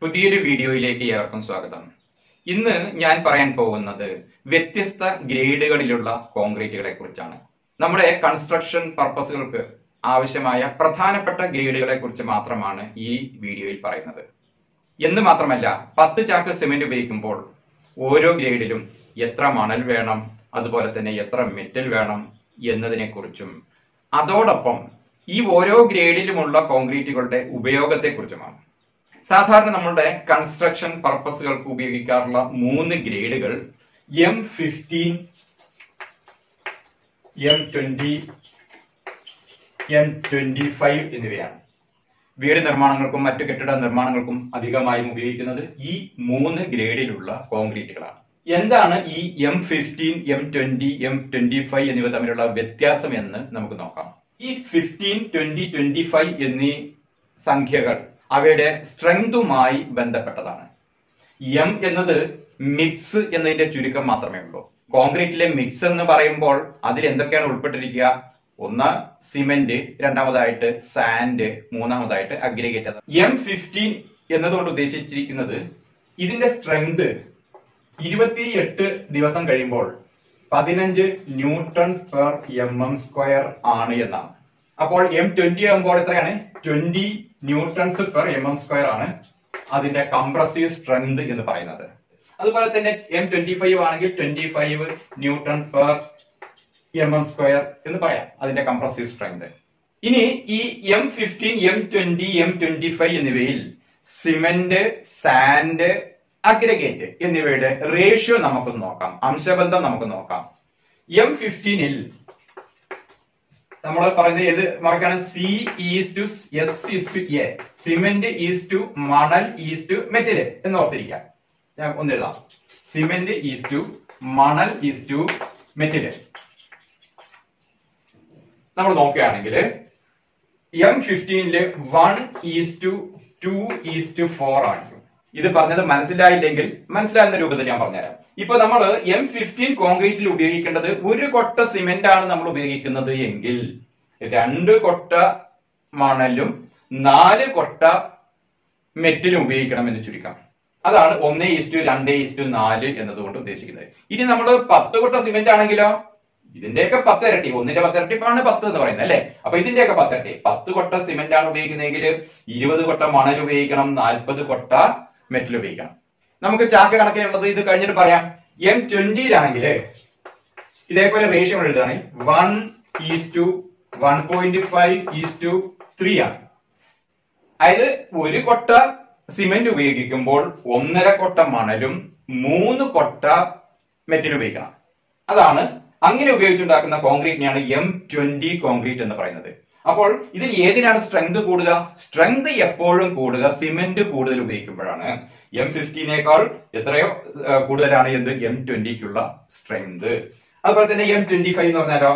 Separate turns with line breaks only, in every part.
പുതിയൊരു വീഡിയോയിലേക്ക് ഏവർക്കും സ്വാഗതം ഇന്ന് ഞാൻ പറയാൻ പോകുന്നത് വ്യത്യസ്ത ഗ്രേഡുകളിലുള്ള കോൺക്രീറ്റുകളെ കുറിച്ചാണ് നമ്മുടെ കൺസ്ട്രക്ഷൻ പർപ്പസുകൾക്ക് ആവശ്യമായ പ്രധാനപ്പെട്ട ഗ്രേഡുകളെ കുറിച്ച് മാത്രമാണ് ഈ വീഡിയോയിൽ പറയുന്നത് എന്ന് മാത്രമല്ല പത്ത് ചാക്ക് സിമെന്റ് ഉപയോഗിക്കുമ്പോൾ ഓരോ ഗ്രേഡിലും എത്ര മണൽ വേണം അതുപോലെ തന്നെ എത്ര മെറ്റൽ വേണം എന്നതിനെ കുറിച്ചും അതോടൊപ്പം ഈ ഓരോ ഗ്രേഡിലുമുള്ള കോൺക്രീറ്റുകളുടെ ഉപയോഗത്തെക്കുറിച്ചുമാണ് സാധാരണ നമ്മളുടെ കൺസ്ട്രക്ഷൻ പർപ്പസുകൾക്ക് ഉപയോഗിക്കാറുള്ള മൂന്ന് ഗ്രേഡുകൾ M fifteen M twenty M twenty five എന്നിവയാണ് വീട് നിർമ്മാണങ്ങൾക്കും മറ്റു കെട്ടിട നിർമ്മാണങ്ങൾക്കും അധികമായും ഉപയോഗിക്കുന്നത് ഈ മൂന്ന് ഗ്രേഡിലുള്ള കോൺക്രീറ്റുകളാണ് എന്താണ് ഈ M fifteen M twenty M twenty five എന്നിവ തമ്മിലുള്ള വ്യത്യാസം എന്ന് നമുക്ക് നോക്കാം ഈ ഫിഫ്റ്റീൻ ട്വന്റി ട്വന്റി ഫൈവ് എന്നീ സംഖ്യകൾ അവയുടെ സ്ട്രെങ്തുമായി ബന്ധപ്പെട്ടതാണ് എം എന്നത് മിക്സ് എന്നതിന്റെ ചുരുക്കം മാത്രമേ ഉള്ളൂ കോൺക്രീറ്റിലെ മിക്സ് എന്ന് പറയുമ്പോൾ അതിൽ എന്തൊക്കെയാണ് ഉൾപ്പെട്ടിരിക്കുക ഒന്ന് സിമെന്റ് രണ്ടാമതായിട്ട് സാൻഡ് മൂന്നാമതായിട്ട് അഗ്രിഗേറ്റ് എം ഫിഫ്റ്റീൻ എന്നതുകൊണ്ട് ഉദ്ദേശിച്ചിരിക്കുന്നത് ഇതിന്റെ സ്ട്രെങ്ത് ഇരുപത്തിയെട്ട് ദിവസം കഴിയുമ്പോൾ പതിനഞ്ച് newton per M M square ആണ് എന്നാണ് അപ്പോൾ എം ട്വന്റി ആകുമ്പോൾ എത്രയാണ് twenty newtons per M M square ആണ് അതിന്റെ കംപ്രസീവ് സ്ട്രെങ്ത് എന്ന് പറയുന്നത് അതുപോലെ തന്നെ എം ട്വന്റി ഫൈവ് ആണെങ്കിൽ twenty five newton per M M square എന്ന് പറയാം അതിന്റെ കംപ്രസീവ് സ്ട്രെങ്ത് ഇനി ഈ M fifteen M twenty M twenty five എന്നിവയിൽ സിമെന്റ് സാൻഡ് അഗ്രഗേറ്റ് എന്നിവയുടെ റേഷ്യോ നമുക്ക് നോക്കാം അംശബന്ധം നമുക്ക് നോക്കാം എം ഫിഫ്റ്റീനിൽ നമ്മൾ പറയുന്നത് ഏത് മാർക്കാണ് C is to S is to A cement is to മണൽ ഈസ് ടു മെറ്റല് എന്ന് ഓർത്തിരിക്കാം ഞാൻ ഒന്ന് എഴുതാം സിമെന്റ് ഈസ് ടു മണൽ ഈസ് ടു മെറ്റല് നമ്മൾ നോക്കുകയാണെങ്കിൽ എം ഫിഫ്റ്റീനില് one is to two is to four ആണ് ഇത് പറഞ്ഞത് മനസ്സിലായില്ലെങ്കിൽ മനസ്സിലാകുന്ന രൂപത്തിൽ ഞാൻ പറഞ്ഞുതരാം ഇപ്പൊ നമ്മൾ എം ഫിഫ്റ്റീൻ കോൺക്രീറ്റിൽ ഉപയോഗിക്കേണ്ടത് ഒരു കൊട്ട സിമെന്റ് ആണ് നമ്മൾ ഉപയോഗിക്കുന്നത് എങ്കിൽ രണ്ട് കൊട്ട മണലും നാല് കൊട്ട മെറ്റിലും ഉപയോഗിക്കണം എന്ന് ചുരുക്കം അതാണ് ഒന്ന് ഈസ്റ്റു രണ്ട് ഈസ്റ്റു നാല് എന്നതുകൊണ്ട് ഉദ്ദേശിക്കുന്നത് ഇനി നമ്മൾ പത്ത് കൊട്ട സിമെന്റ് ആണെങ്കിലോ ഇതിന്റെയൊക്കെ പത്ത് ഇരട്ടി ഒന്നിന്റെ പത്ത് ഇരട്ടിപ്പാണ് പത്ത് എന്ന് പറയുന്നത് അല്ലെ അപ്പൊ ഇതിന്റെയൊക്കെ പത്ത് ഇരട്ടി പത്ത് കൊട്ട സിമെന്റ് ആണ് ഉപയോഗിക്കുന്നതെങ്കിൽ ഇരുപത് കൊട്ട മണൽ ഉപയോഗിക്കണം നാൽപ്പത് കൊട്ട മെറ്റൽ ഉപയോഗിക്കണം നമുക്ക് ചാക്ക് കണക്കിനുള്ളത് ഇത് കഴിഞ്ഞിട്ട് പറയാം എം ട്വന്റിയിലാണെങ്കിൽ ഇതേപോലെ റേഷ്യോ എഴുതുകയാണെങ്കിൽ one is to one point five is to three ആണ് അതായത് ഒരു കൊട്ട സിമെന്റ് ഉപയോഗിക്കുമ്പോൾ ഒന്നര കൊട്ട മണലും മൂന്ന് കൊട്ട മെറ്റൽ ഉപയോഗിക്കണം അതാണ് അങ്ങനെ ഉപയോഗിച്ചുണ്ടാക്കുന്ന കോൺക്രീറ്റിനെയാണ് എം ട്വന്റി കോൺക്രീറ്റ് എന്ന് പറയുന്നത് അപ്പോൾ ഇതിൽ ഏതിനാണ് സ്ട്രെങ്ത് കൂടുക സ്ട്രെങ്ത് എപ്പോഴും കൂടുക സിമെന്റ് കൂടുതൽ ഉപയോഗിക്കുമ്പോഴാണ് എം ഫിഫ്റ്റീനേക്കാൾ എത്രയോ ആ, കൂടുതലാണ് എന്ത് എം ട്വന്റിക്കുള്ള സ്ട്രെങ്ത് അതുപോലെ തന്നെ എം ട്വന്റി ഫൈവ് എന്ന് പറഞ്ഞാലോ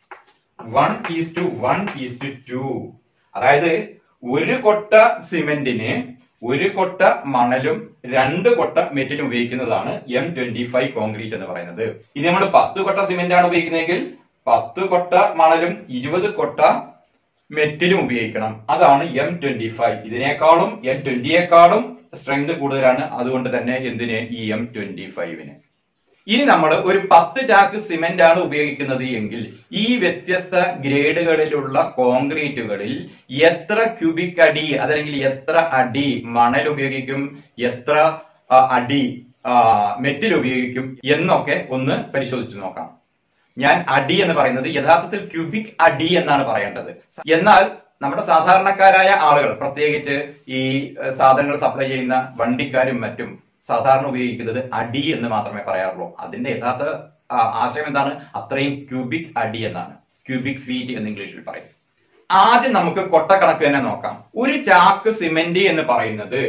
one is to one is to two അതായത് ഒരു കൊട്ട സിമെന്റിന് ഒരു കൊട്ട മണലും രണ്ട് കൊട്ട മെറ്റലും ഉപയോഗിക്കുന്നതാണ് എം ട്വന്റി ഫൈവ് കോൺക്രീറ്റ് എന്ന് പറയുന്നത് ഇനി നമ്മൾ പത്ത് കൊട്ട സിമെന്റ് ആണ് ഉപയോഗിക്കുന്നതെങ്കിൽ പത്ത് കൊട്ട മണലും ഇരുപത് കൊട്ട മെറ്റലും ഉപയോഗിക്കണം അതാണ് എം ട്വന്റി ഫൈവ് ഇതിനേക്കാളും എം ട്വന്റിയേക്കാളും സ്ട്രെങ്ത് കൂടുതലാണ് അതുകൊണ്ട് തന്നെ എന്തിന് ഈ എം ട്വന്റി ഫൈവിന് ഇനി നമ്മൾ ഒരു പത്ത് ചാക്ക് സിമെന്റ് ആണ് ഉപയോഗിക്കുന്നത് എങ്കിൽ ഈ വ്യത്യസ്ത ഗ്രേഡുകളിലുള്ള കോൺക്രീറ്റുകളിൽ എത്ര ക്യൂബിക് അടി അതല്ലെങ്കിൽ എത്ര അടി മണൽ ഉപയോഗിക്കും എത്ര ആ, അടി മെറ്റിൽ ഉപയോഗിക്കും എന്നൊക്കെ ഒന്ന് പരിശോധിച്ചു നോക്കാം ഞാൻ അടി എന്ന് പറയുന്നത് യഥാർത്ഥത്തിൽ ക്യൂബിക് അടി എന്നാണ് പറയേണ്ടത് എന്നാൽ നമ്മുടെ സാധാരണക്കാരായ ആളുകൾ പ്രത്യേകിച്ച് ഈ ഏഹ്, സാധനങ്ങൾ സപ്ലൈ ചെയ്യുന്ന വണ്ടിക്കാരും മറ്റും സാധാരണ ഉപയോഗിക്കുന്നത് അടി എന്ന് മാത്രമേ പറയാറുള്ളൂ അതിന്റെ യഥാർത്ഥ ആ, ആശയം എന്താണ് അത്രയും ക്യൂബിക് അടി എന്നാണ് ക്യൂബിക് ഫീറ്റ് എന്ന് ഇംഗ്ലീഷിൽ പറയും ആദ്യം നമുക്ക് കൊട്ടക്കണക്ക് തന്നെ നോക്കാം ഒരു ചാക്ക് സിമെന്റ് എന്ന് പറയുന്നത്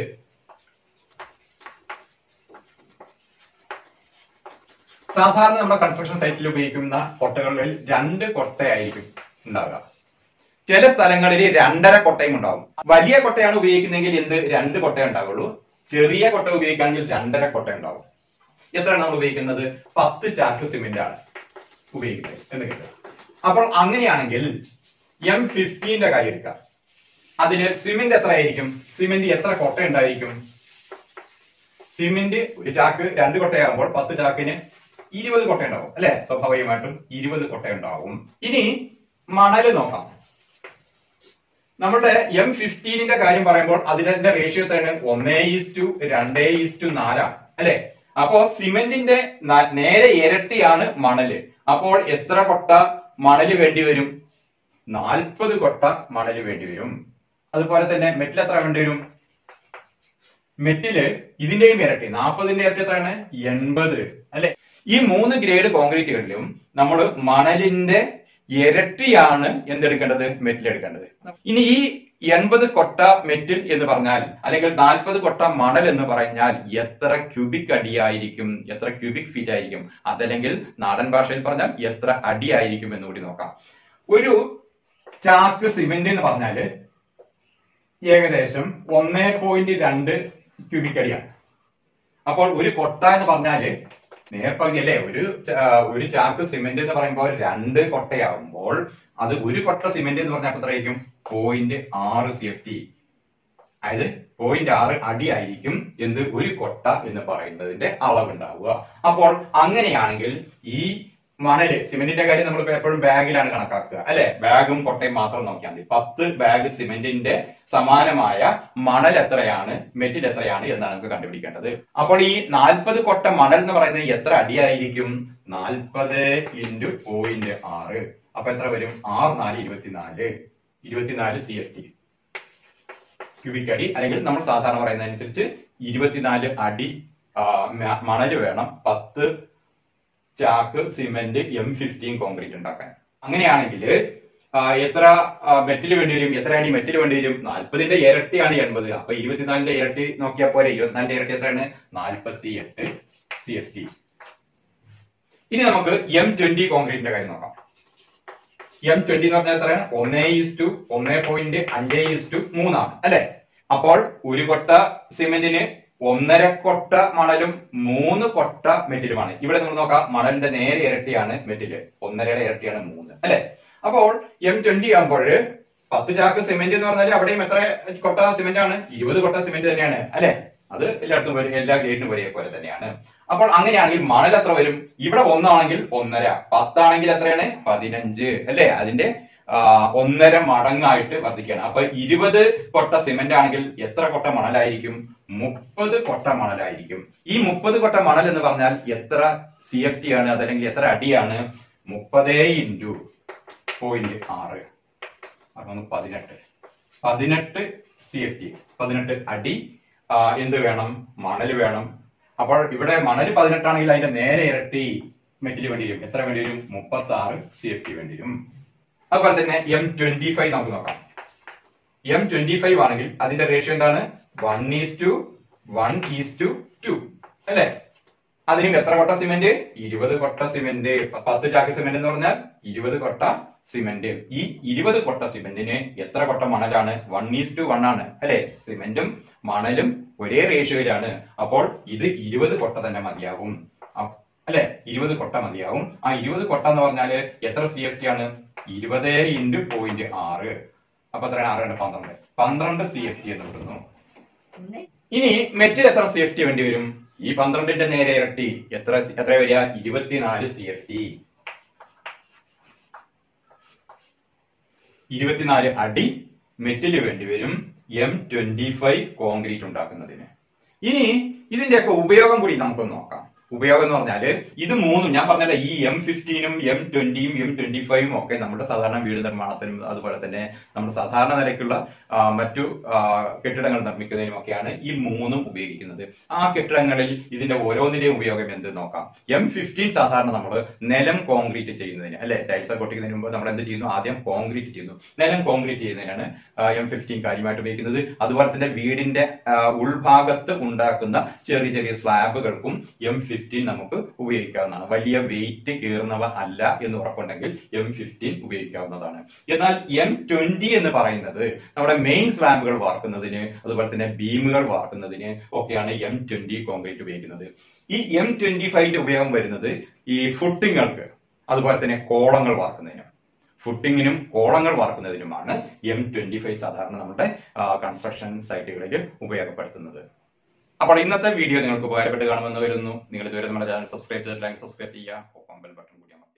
സാധാരണ നമ്മുടെ കൺസ്ട്രക്ഷൻ സൈറ്റിൽ ഉപയോഗിക്കുന്ന കൊട്ടകളിൽ രണ്ട് കൊട്ടയായിരിക്കും ഉണ്ടാവുക ചില സ്ഥലങ്ങളിൽ രണ്ടര കൊട്ടയും ഉണ്ടാവും വലിയ കൊട്ടയാണ് ഉപയോഗിക്കുന്നതെങ്കിൽ എന്ത് രണ്ട് കൊട്ടയേ ഉണ്ടാവുള്ളൂ ചെറിയ കൊട്ട ഉപയോഗിക്കുകയാണെങ്കിൽ രണ്ടര കൊട്ട ഉണ്ടാവും എത്രയാണ് നമ്മൾ ഉപയോഗിക്കുന്നത് പത്ത് ചാക്ക് സിമെന്റ് ആണ് ഉപയോഗിക്കുന്നത് എന്ന് കരുതുക അപ്പോൾ അങ്ങനെയാണെങ്കിൽ എം ഫിഫ്റ്റീന്റെ കാര്യം എടുക്കാം അതിന് സിമെന്റ് എത്ര ആയിരിക്കും സിമെന്റ് എത്ര കൊട്ട ഉണ്ടായിരിക്കും സിമെന്റ് ഒരു ചാക്ക് രണ്ട് കൊട്ടയാകുമ്പോൾ പത്ത് ചാക്കിന് ഇരുപത് കൊട്ട ഉണ്ടാവും അല്ലെ സ്വാഭാവികമായിട്ടും ഇരുപത് കൊട്ട ഉണ്ടാവും ഇനി മണല് നോക്കാം നമ്മുടെ എം ഫിഫ്റ്റീനിന്റെ കാര്യം പറയുമ്പോൾ അതിന്റെ റേഷ്യോ എത്രയാണ് ഒന്നേ ഈസ് ടു രണ്ടേ ഈസ് ടു നാലാണ് അല്ലെ അപ്പോ സിമെന്റിന്റെ ന- നേരെ ഇരട്ടിയാണ് മണല് അപ്പോൾ എത്ര കൊട്ട മണല് വേണ്ടി വരും നാൽപ്പത് കൊട്ട മണല് വേണ്ടി വരും അതുപോലെ തന്നെ മെറ്റിൽ എത്ര വേണ്ടി വരും മെറ്റില് ഇതിന്റെയും ഇരട്ടി നാൽപ്പതിന്റെ ഇരട്ടി എത്രയാണ് എൺപത് അല്ലെ ഈ മൂന്ന് ഗ്രേഡ് കോൺക്രീറ്റുകളിലും നമ്മൾ മണലിന്റെ ഇരട്ടിയാണ് എന്തെടുക്കേണ്ടത് മെറ്റിൽ എടുക്കേണ്ടത് ഇനി ഈ എൺപത് കൊട്ട മെറ്റിൽ എന്ന് പറഞ്ഞാൽ അല്ലെങ്കിൽ നാൽപ്പത് കൊട്ട മണൽ എന്ന് പറഞ്ഞാൽ എത്ര ക്യൂബിക് അടിയായിരിക്കും എത്ര ക്യൂബിക് ഫീറ്റ് ആയിരിക്കും അതല്ലെങ്കിൽ നാടൻ ഭാഷയിൽ പറഞ്ഞാൽ എത്ര അടിയായിരിക്കും എന്ന് കൂടി നോക്കാം ഒരു ചാക്ക് സിമെന്റ് എന്ന് പറഞ്ഞാല് ഏകദേശം ഒന്നേ പോയിന്റ് രണ്ട് ക്യൂബിക് അടിയാണ് അപ്പോൾ ഒരു കൊട്ട എന്ന് പറഞ്ഞാല് നേർപ്പകുതി അല്ലേ ഒരു ച- ഒരു ചാക്ക് സിമെന്റ് എന്ന് പറയുമ്പോൾ രണ്ട് കൊട്ടയാകുമ്പോൾ അത് ഒരു കൊട്ട സിമെന്റ് എന്ന് പറഞ്ഞാൽ എത്രയായിരിക്കും പോയിന്റ് ആറ് സി എഫ് ടി അതായത് പോയിന്റ് ആറ് അടി ആയിരിക്കും എന്ത് ഒരു കൊട്ട എന്ന് പറയുന്നതിന്റെ അളവുണ്ടാവുക അപ്പോൾ അങ്ങനെയാണെങ്കിൽ ഈ മണല് സിമെന്റിന്റെ കാര്യം നമ്മൾ എപ്പോഴും ബാഗിലാണ് കണക്കാക്കുക അല്ലെ ബാഗും കൊട്ടയും മാത്രം നോക്കിയാൽ മതി പത്ത് ബാഗ് സിമെന്റിന്റെ സമാനമായ മണൽ എത്രയാണ് മെറ്റിൽ എത്രയാണ് എന്നാണ് നമുക്ക് കണ്ടുപിടിക്കേണ്ടത് അപ്പോൾ ഈ നാൽപ്പത് കൊട്ട മണൽ എന്ന് പറയുന്നത് എത്ര അടിയായിരിക്കും നാൽപ്പത് ഇൻറ്റു പോയിന്റ് ആറ് അപ്പൊ എത്ര വരും ആറ് നാല് ഇരുപത്തിനാല് ഇരുപത്തിനാല് സി എഫ് ടി ക്യൂബിക് അടി അല്ലെങ്കിൽ നമ്മൾ സാധാരണ പറയുന്ന അനുസരിച്ച് ഇരുപത്തിനാല് അടി ആ, മ- മണല് വേണം പത്ത് ചാക്ക് സിമെന്റ് എം ഫിഫ്റ്റീൻ കോൺക്രീറ്റ് ഉണ്ടാക്കാൻ അങ്ങനെയാണെങ്കിൽ എത്ര മെറ്റിൽ വേണ്ടി വരും എത്ര അടി മെറ്റിൽ വേണ്ടി വരും നാൽപ്പതിന്റെ ഇരട്ടിയാണ് എൺപത് അപ്പൊ ഇരുപത്തിനാലിന്റെ ഇരട്ടി നോക്കിയാൽ പോരെ ഇരുപത്തിനാലിന്റെ ഇരട്ടി എത്രയാണ് നാൽപ്പത്തി എട്ട് സി എഫ് ടി ഇനി നമുക്ക് എം ട്വന്റി കോൺക്രീറ്റിന്റെ കാര്യം നോക്കാം എം ട്വന്റി എന്ന് പറഞ്ഞാൽ എത്രയാണ് ഒന്നേ ഈസ് ടു ഒന്നേ പോയിന്റ് അഞ്ചേ ഈസ് ടു മൂന്നാണ് അല്ലെ അപ്പോൾ ഒരു കൊട്ട സിമെന്റിന് ഒന്നര കൊട്ട മണലും മൂന്ന് കൊട്ട മെറ്റിലുമാണ് ഇവിടെ നമ്മൾ നോക്കാം മണലിന്റെ നേരെ ഇരട്ടിയാണ് മെറ്റില് ഒന്നരയുടെ ഇരട്ടിയാണ് മൂന്ന് അല്ലെ അപ്പോൾ എം ട്വന്റി ആകുമ്പോൾ പത്ത് ചാക്ക് സിമെന്റ് എന്ന് പറഞ്ഞാൽ അവിടെയും എത്ര കൊട്ട സിമെന്റ് ആണ് ഇരുപത് കൊട്ട സിമെന്റ് തന്നെയാണ് അല്ലെ അത് എല്ലായിടത്തും ഒരേ- എല്ലാ ഗ്രേഡിനും ഒരേ പോലെ തന്നെയാണ് അപ്പോൾ അങ്ങനെയാണെങ്കിൽ മണൽ എത്ര വരും ഇവിടെ ഒന്നാണെങ്കിൽ ഒന്നര പത്താണെങ്കിൽ എത്രയാണ് പതിനഞ്ച് അല്ലെ അതിന്റെ ആ, ഒന്നര മടങ്ങായിട്ട് വർദ്ധിക്കുകയാണ് അപ്പൊ ഇരുപത് കൊട്ട സിമെന്റ് ആണെങ്കിൽ എത്ര കൊട്ട മണലായിരിക്കും മുപ്പത് കൊട്ട മണലായിരിക്കും ഈ മുപ്പത് കൊട്ട മണൽ എന്ന് പറഞ്ഞാൽ എത്ര സി എഫ് ടി ആണ് അതല്ലെങ്കിൽ എത്ര അടിയാണ് മുപ്പതേ ഇൻറ്റു പോയിന്റ് ആറ് അതൊന്ന് പതിനെട്ട് പതിനെട്ട് സി എഫ് ടി പതിനെട്ട് അടി ആ, എന്ത് വേണം മണൽ വേണം അപ്പോൾ ഇവിടെ മണൽ പതിനെട്ടാണെങ്കിൽ അതിന്റെ നേരെ ഇരട്ടി മെറ്റിൽ വേണ്ടി വരും എത്ര വേണ്ടി വരും മുപ്പത്തി ആറ് സി എഫ് ടി വേണ്ടി വരും അതുപോലെ തന്നെ എം ട്വന്റി ഫൈവ് നമുക്ക് നോക്കാം എം ട്വന്റി ഫൈവ് ആണെങ്കിൽ അതിന്റെ റേഷ്യോ എന്താണ് one is to one is to two അല്ലേ അതിനും എത്ര കൊട്ട സിമെന്റ് ഇരുപത് കൊട്ട സിമെന്റ് പത്ത് ചാക്ക് സിമെന്റ് എന്ന് പറഞ്ഞാൽ ഇരുപത് കൊട്ട സിമെന്റ് ഈ ഇരുപത് കൊട്ട സിമെന്റിന് എത്ര കൊട്ട മണലാണ് വൺ ഈസ് ടു വൺ ആണ് അല്ലെ സിമെന്റും മണലും ഒരേ റേഷ്യോയിലാണ് അപ്പോൾ ഇത് ഇരുപത് കൊട്ട തന്നെ മതിയാകും അ- അല്ലെ ഇരുപത് കൊട്ട മതിയാവും ആ ഇരുപത് കൊട്ട എന്ന് പറഞ്ഞാല് എത്ര സി എഫ് ടി ആണ് ഇരുപത് ഇൻറ്റു പോയിന്റ് ആറ് അപ്പൊ എത്രയാണ് ആറ് രണ്ട് പന്ത്രണ്ട് പന്ത്രണ്ട് സി എഫ് ടി എന്ന് കിട്ടുന്നു ഇനി മെറ്റിൽ എത്ര സി എഫ് ടി വേണ്ടി വരും ഈ പന്ത്രണ്ടിന്റെ നേരെ ഇരട്ടി എത്ര എത്ര വരിക ഇരുപത്തിനാല് സി എഫ് ടി ഇരുപത്തിനാല് അടി മെറ്റില് വേണ്ടി വരും എം ട്വന്റി ഫൈവ് കോൺക്രീറ്റ് ഉണ്ടാക്കുന്നതിന് ഇനി ഇതിന്റെയൊക്കെ ഉപയോഗം കൂടി നമുക്കൊന്ന് നോക്കാം ഉപയോഗം എന്ന് പറഞ്ഞാല് ഇത് മൂന്നും ഞാൻ പറഞ്ഞല്ലോ ഈ എം ഫിഫ്റ്റീനും എം ട്വന്റിയും എം ട്വന്റി ഫൈവും ഒക്കെ നമ്മുടെ സാധാരണ വീട് നിർമ്മാണത്തിനും അതുപോലെ തന്നെ നമ്മുടെ സാധാരണ നിലയ്ക്കുള്ള ആ, മറ്റു ആ, കെട്ടിടങ്ങൾ നിർമ്മിക്കുന്നതിനും ഒക്കെയാണ് ഈ മൂന്നും ഉപയോഗിക്കുന്നത് ആ കെട്ടിടങ്ങളിൽ ഇതിന്റെ ഓരോന്നിന്റെയും ഉപയോഗം എന്ത് നോക്കാം എം ഫിഫ്റ്റീൻ സാധാരണ നമ്മൾ നിലം കോൺക്രീറ്റ് ചെയ്യുന്നതിന് അല്ലെ ടൈൽസ് ഒക്കെ ഒട്ടിക്കുന്നതിന് മുമ്പ് നമ്മൾ എന്ത് ചെയ്യുന്നു ആദ്യം കോൺക്രീറ്റ് ചെയ്യുന്നു നിലം കോൺക്രീറ്റ് ചെയ്യുന്നതിനാണ് എം ഫിഫ്റ്റീൻ കാര്യമായിട്ട് ഉപയോഗിക്കുന്നത് അതുപോലെ തന്നെ വീടിന്റെ ആ, ഉൾഭാഗത്ത് ഉണ്ടാക്കുന്ന ചെറിയ ചെറിയ സ്ലാബുകൾക്കും എം ഫിഫ്റ്റീൻ നമുക്ക് ഉപയോഗിക്കാവുന്നതാണ് വലിയ വെയിറ്റ് കീറുന്നവ അല്ല എന്ന് ഉറപ്പുണ്ടെങ്കിൽ എം ഫിഫ്റ്റീൻ ഉപയോഗിക്കാവുന്നതാണ് എന്നാൽ എം ട്വന്റി എന്ന് പറയുന്നത് നമ്മുടെ മെയിൻ സ്ലാബുകൾ വാർക്കുന്നതിന് അതുപോലെ തന്നെ ബീമുകൾ വാർക്കുന്നതിന് ഒക്കെയാണ് എം ട്വന്റി കോൺക്രീറ്റ് ഉപയോഗിക്കുന്നത് ഈ എം ട്വന്റി ഫൈവിന്റെ ഉപയോഗം വരുന്നത് ഈ ഫുട്ടിങ്ങൾക്ക് അതുപോലെ തന്നെ കോളങ്ങൾ വാർക്കുന്നതിനും ഫുട്ടിങ്ങിനും കോളങ്ങൾ വാർക്കുന്നതിനുമാണ് എം ട്വന്റി ഫൈവ് സാധാരണ നമ്മുടെ കൺസ്ട്രക്ഷൻ സൈറ്റുകളിൽ ഉപയോഗപ്പെടുത്തുന്നത് അപ്പോൾ ഇന്നത്തെ വീഡിയോ നിങ്ങൾക്ക് ഉപകാരപ്പെട്ട് കാണുമെന്ന് വരുന്നു നിങ്ങൾ ഇതുവരെ നമ്മുടെ ചാനൽ സബ്സ്ക്രൈബ് ചെയ്തിട്ടില്ലെങ്കിൽ സബ്സ്ക്രൈബ് ചെയ്യുക ഒപ്പം ബെൽ ബട്ടൺ കൂടി അമർത്തുക